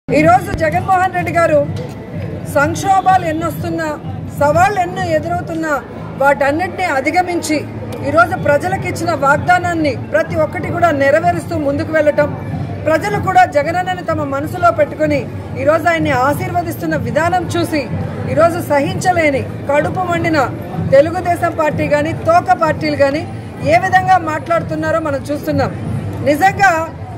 ఈరోజు జగన్మోహన్ రెడ్డి గారు సంక్షోభాలు ఎన్నొస్తున్నా సవాళ్ళు ఎన్నో ఎదురవుతున్నా వాటన్నిటిని అధిగమించి ఈరోజు ప్రజలకు ఇచ్చిన వాగ్దానాన్ని ప్రతి ఒక్కటి కూడా నెరవేరుస్తూ ముందుకు వెళ్ళటం ప్రజలు కూడా జగనన్నని తమ మనసులో పెట్టుకుని ఈరోజు ఆయన్ని ఆశీర్వదిస్తున్న విధానం చూసి ఈరోజు సహించలేని కడుపు మండిన తెలుగుదేశం పార్టీ కానీ తోక పార్టీలు కానీ ఏ విధంగా మాట్లాడుతున్నారో మనం చూస్తున్నాం నిజంగా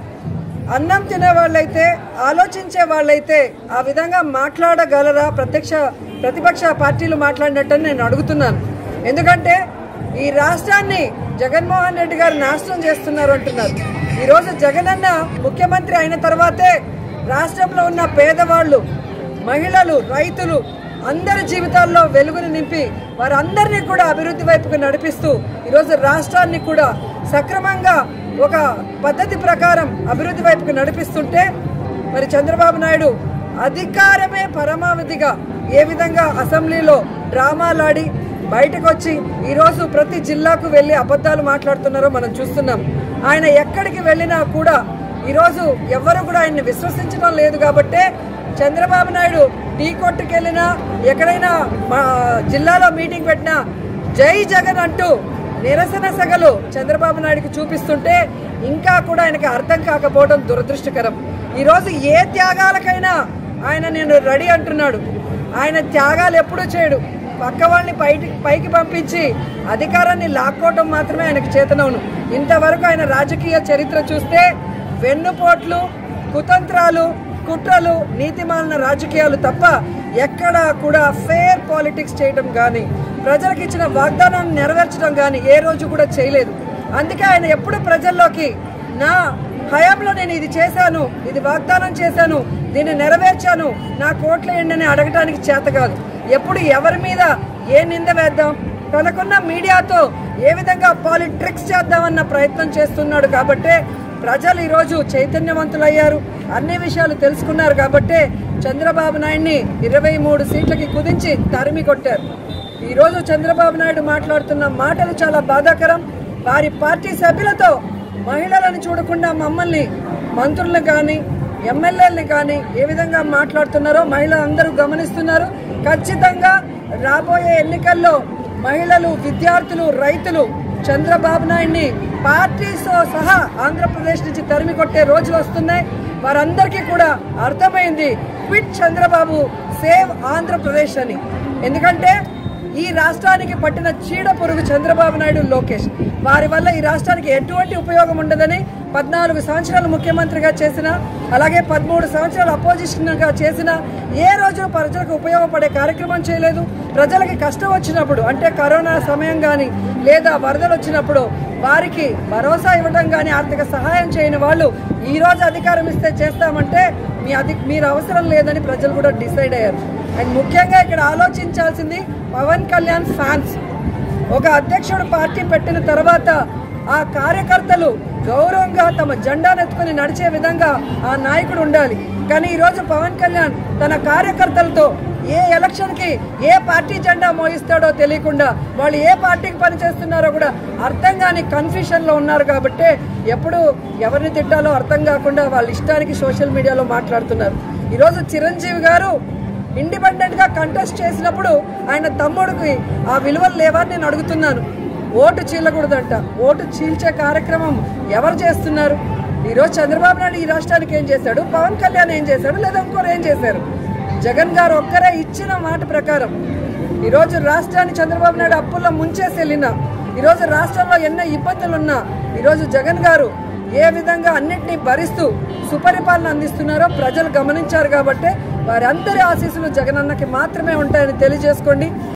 అన్నం తినే వాళ్ళైతే ఆలోచించే వాళ్ళైతే ఆ విధంగా మాట్లాడగలరా ప్రత్యక్ష ప్రతిపక్ష పార్టీలు మాట్లాడినట్టని నేను అడుగుతున్నాను ఎందుకంటే ఈ రాష్ట్రాన్ని జగన్మోహన్ రెడ్డి గారు నాశనం చేస్తున్నారు అంటున్నారు ఈరోజు జగనన్న ముఖ్యమంత్రి అయిన తర్వాతే రాష్ట్రంలో ఉన్న పేదవాళ్ళు మహిళలు రైతులు అందరి జీవితాల్లో వెలుగుని నింపి వారందరినీ కూడా అభివృద్ధి వైపుకు నడిపిస్తూ ఈరోజు రాష్ట్రాన్ని కూడా సక్రమంగా ఒక పద్ధతి ప్రకారం అభివృద్ధి వైపుకు నడిపిస్తుంటే మరి చంద్రబాబు నాయుడు అధికారమే పరమావధిగా ఏ విధంగా అసెంబ్లీలో డ్రామాలాడి బయటకు వచ్చి ఈరోజు ప్రతి జిల్లాకు వెళ్ళి అబద్ధాలు మాట్లాడుతున్నారో మనం చూస్తున్నాం ఆయన ఎక్కడికి వెళ్ళినా కూడా ఈరోజు ఎవ్వరు కూడా ఆయన్ని విశ్వసించడం లేదు కాబట్టే చంద్రబాబు నాయుడు టీ కొట్టుకు వెళ్ళినా ఎక్కడైనా మా జిల్లాలో మీటింగ్ పెట్టినా జై జగన్ అంటూ నిరసన సగలు చంద్రబాబు నాయుడుకి చూపిస్తుంటే ఇంకా కూడా ఆయనకి అర్థం కాకపోవడం దురదృష్టకరం ఈరోజు ఏ త్యాగాలకైనా ఆయన నేను రెడీ అంటున్నాడు ఆయన త్యాగాలు ఎప్పుడూ చేయడు పక్క వాళ్ళని పైకి పైకి పంపించి అధికారాన్ని లాక్కోవటం మాత్రమే ఆయనకు చేతనవును ఇంతవరకు ఆయన రాజకీయ చరిత్ర చూస్తే వెన్నుపోట్లు కుతంత్రాలు కుట్రలు నీతిమాలిన రాజకీయాలు తప్ప ఎక్కడా కూడా ఫేర్ పాలిటిక్స్ చేయడం కానీ ప్రజలకు ఇచ్చిన వాగ్దానాన్ని నెరవేర్చడం కానీ ఏ రోజు కూడా చేయలేదు అందుకే ఆయన ఎప్పుడు ప్రజల్లోకి నా హయాంలో నేను ఇది చేశాను ఇది వాగ్దానం చేశాను దీన్ని నెరవేర్చాను నా కోట్ల ఎండని అడగటానికి చేత కాదు ఎప్పుడు ఎవరి మీద ఏ నింద వేద్దాం తనకున్న మీడియాతో ఏ విధంగా పాలిట్రిక్స్ చేద్దామన్న ప్రయత్నం చేస్తున్నాడు కాబట్టే ప్రజలు ఈరోజు చైతన్యవంతులయ్యారు అన్ని విషయాలు తెలుసుకున్నారు కాబట్టే చంద్రబాబు నాయుడిని ఇరవై మూడు సీట్లకి కుదించి తరిమి కొట్టారు ఈరోజు చంద్రబాబు నాయుడు మాట్లాడుతున్న మాటలు చాలా బాధాకరం వారి పార్టీ సభ్యులతో మహిళలను చూడకుండా మమ్మల్ని మంత్రులను కానీ ఎమ్మెల్యేలని కానీ ఏ విధంగా మాట్లాడుతున్నారో మహిళలందరూ గమనిస్తున్నారు ఖచ్చితంగా రాబోయే ఎన్నికల్లో మహిళలు విద్యార్థులు రైతులు చంద్రబాబు నాయుడిని పార్టీతో సహా ఆంధ్రప్రదేశ్ నుంచి తరిమి కొట్టే రోజులు వస్తున్నాయి వారందరికీ కూడా అర్థమైంది క్విట్ చంద్రబాబు సేవ్ ఆంధ్రప్రదేశ్ అని ఎందుకంటే ఈ రాష్ట్రానికి పట్టిన చీడ పొరుగు చంద్రబాబు నాయుడు లోకేష్ వారి వల్ల ఈ రాష్ట్రానికి ఎటువంటి ఉపయోగం ఉండదని పద్నాలుగు సంవత్సరాలు ముఖ్యమంత్రిగా చేసిన అలాగే పదమూడు సంవత్సరాలు అపోజిషన్గా చేసిన ఏ రోజు ప్రజలకు ఉపయోగపడే కార్యక్రమం చేయలేదు ప్రజలకి కష్టం వచ్చినప్పుడు అంటే కరోనా సమయం కానీ లేదా వరదలు వచ్చినప్పుడు వారికి భరోసా ఇవ్వడం కానీ ఆర్థిక సహాయం చేయని వాళ్ళు ఈ రోజు అధికారం ఇస్తే చేస్తామంటే మీ అధి మీరు అవసరం లేదని ప్రజలు కూడా డిసైడ్ అయ్యారు అండ్ ముఖ్యంగా ఇక్కడ ఆలోచించాల్సింది పవన్ కళ్యాణ్ ఫ్యాన్స్ ఒక అధ్యక్షుడు పార్టీ పెట్టిన తర్వాత ఆ కార్యకర్తలు గౌరవంగా తమ జెండానెత్తుకుని నడిచే విధంగా ఆ నాయకుడు ఉండాలి కానీ ఈరోజు పవన్ కళ్యాణ్ తన కార్యకర్తలతో ఏ ఎలక్షన్కి ఏ పార్టీ జెండా మోయిస్తాడో తెలియకుండా వాళ్ళు ఏ పార్టీకి పనిచేస్తున్నారో కూడా అర్థం కాని కన్ఫ్యూషన్లో ఉన్నారు కాబట్టి ఎప్పుడు ఎవరిని తిట్టాలో అర్థం కాకుండా వాళ్ళ ఇష్టానికి సోషల్ మీడియాలో మాట్లాడుతున్నారు ఈరోజు చిరంజీవి గారు ఇండిపెండెంట్ గా కంటెస్ట్ చేసినప్పుడు ఆయన తమ్ముడికి ఆ విలువలు లేవని నేను అడుగుతున్నాను ఓటు చీలకూడదంట ఓటు చీల్చే కార్యక్రమం ఎవరు చేస్తున్నారు ఈరోజు చంద్రబాబు నాయుడు ఈ రాష్ట్రానికి ఏం చేశాడు పవన్ కళ్యాణ్ ఏం చేశాడు లేదా ఇంకోరు ఏం చేశారు జగన్ గారు ఒక్కరే ఇచ్చిన మాట ప్రకారం ఈరోజు రాష్ట్రాన్ని చంద్రబాబు నాయుడు అప్పుల్లో ముంచేసి వెళ్ళినా ఈరోజు రాష్ట్రంలో ఎన్నో ఇబ్బందులున్నా ఈరోజు జగన్ గారు ఏ విధంగా అన్నింటినీ భరిస్తూ సుపరిపాలన అందిస్తున్నారో ప్రజలు గమనించారు కాబట్టి వారందరి ఆశీస్సులు జగనన్నకి మాత్రమే ఉంటాయని తెలియజేసుకోండి